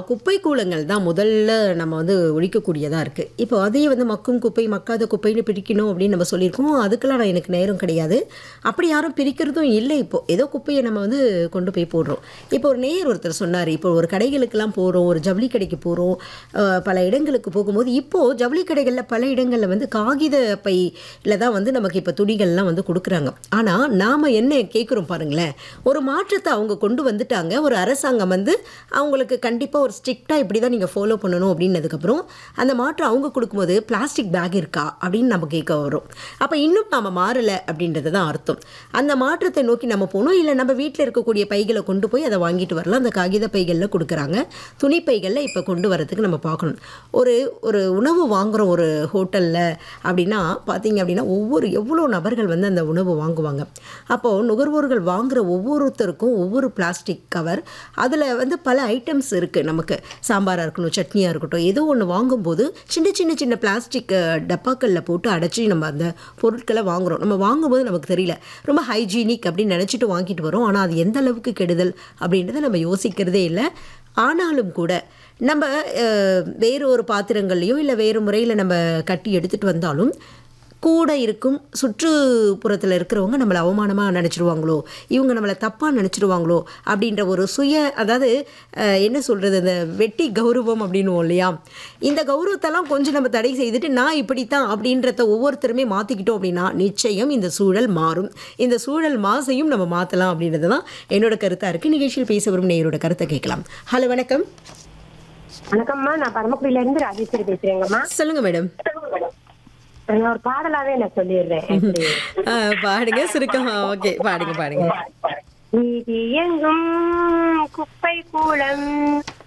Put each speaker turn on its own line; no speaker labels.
குப்பை கூலங்கள் தான் முதல்ல நம்ம வந்து ஒழிக்கக்கூடியதாக இருக்குது இப்போ அதையே வந்து மக்கும் குப்பை மக்காத குப்பைன்னு பிரிக்கணும் அப்படின்னு நம்ம சொல்லியிருக்கோம் அதுக்கெல்லாம் நான் எனக்கு நேரம் கிடையாது அப்படி யாரும் பிரிக்கிறதும் இல்லை இப்போ ஏதோ குப்பையை நம்ம வந்து கொண்டு போய் போடுறோம் இப்போ ஒரு நேயர் ஒருத்தர் சொன்னார் இப்போ ஒரு கடைகளுக்கெல்லாம் போகிறோம் ஒரு ஜவுளி கடைக்கு போகிறோம் பல இடங்களுக்கு போகும்போது இப்போது ஜவுளி கடைகளில் பல இடங்களில் வந்து காகித பையில் தான் வந்து நமக்கு இப்போ துணிகள்லாம் வந்து கொடுக்குறாங்க ஆனால் நாம் என்ன கேட்குறோம் பாருங்களேன் ஒரு மாற்றத்தை அவங்க கொண்டு வந்துட்டாங்க ஒரு அரசாங்கம் வந்து அவங்களுக்கு கண்டிப்பாக ஒரு ஸ்ட்ரிக்டாக இப்படி தான் நீங்கள் ஃபாலோ பண்ணணும் அப்படின்னதுக்கப்புறம் அந்த மாற்றம் அவங்க கொடுக்கும்போது பிளாஸ்டிக் பேக் இருக்கா அப்படின்னு நம்ம கேட்க வரும் அப்போ இன்னும் நம்ம மாறலை அப்படின்றது தான் அர்த்தம் அந்த மாற்றத்தை நோக்கி நம்ம போகணும் இல்லை நம்ம வீட்டில் இருக்கக்கூடிய பைகளை கொண்டு போய் அதை வாங்கிட்டு வரலாம் அந்த காகித பைகளில் கொடுக்குறாங்க துணி பைகளில் இப்போ கொண்டு வரதுக்கு நம்ம பார்க்கணும் ஒரு ஒரு உணவு வாங்குகிறோம் ஒரு ஹோட்டலில் அப்படின்னா பார்த்தீங்க அப்படின்னா ஒவ்வொரு எவ்வளோ நபர்கள் வந்து அந்த உணவு வாங்குவாங்க அப்போது நுகர்வோர்கள் வாங்குகிற ஒவ்வொருத்தருக்கும் ஒவ்வொரு பிளாஸ்டிக் கவர் அதில் வந்து பல ஐட்டம்ஸ் இருக்குது நமக்கு சாம்பாராக இருக்கணும் சட்னியாக இருக்கட்டும் ஏதோ ஒன்று வாங்கும்போது சின்ன சின்ன சின்ன பிளாஸ்டிக் டப்பாக்களில் போட்டு அடைச்சி நம்ம அந்த பொருட்களை வாங்குகிறோம் நம்ம வாங்கும்போது நமக்கு தெரியல ரொம்ப ஹைஜீனிக் அப்படின்னு நினச்சிட்டு வாங்கிட்டு வரோம் ஆனால் அது எந்த அளவுக்கு கெடுதல் அப்படின்றத நம்ம யோசிக்கிறதே இல்லை ஆனாலும் கூட நம்ம அஹ், வேறு ஒரு பாத்திரங்கள்லையோ இல்லை வேறு முறையில் நம்ம கட்டி எடுத்துகிட்டு வந்தாலும் கூட இருக்கும் சுற்றுப்புறத்தில் இருக்கிறவங்க நம்மளை அவமானமாக நினச்சிருவாங்களோ இவங்க நம்மளை தப்பாக நினச்சிருவாங்களோ அப்படின்ற ஒரு சுய அதாவது அஹ், என்ன சொல்கிறது இந்த வெட்டி கௌரவம் அப்படின்னுவோம் இல்லையா இந்த கௌரவத்தெல்லாம் கொஞ்சம் நம்ம தடை செய்துட்டு நான் இப்படித்தான் அப்படின்றத ஒவ்வொருத்தருமே மாற்றிக்கிட்டோம் அப்படின்னா நிச்சயம் இந்த சூழல் மாறும் இந்த சூழல் மாசையும் நம்ம மாற்றலாம் அப்படின்றது தான் என்னோட கருத்தாக இருக்குது நிகழ்ச்சியில் பேச வரும் நேயரோட கருத்தை கேட்கலாம் ஹலோ வணக்கம்
வணக்கம்மா நான் பரமக்குடியில இருந்து ராஜேஸ்வரி பேசுறேங்கம்மா
சொல்லுங்கள் மேடம்
நான் ஒரு பாடலாவே நான் சொல்லிடுறேன் actually.
பாடுங்க சுருக்கம் ஓகே பாடுங்க பாடுங்க
வீதி எங்கும் குப்பை கூலம்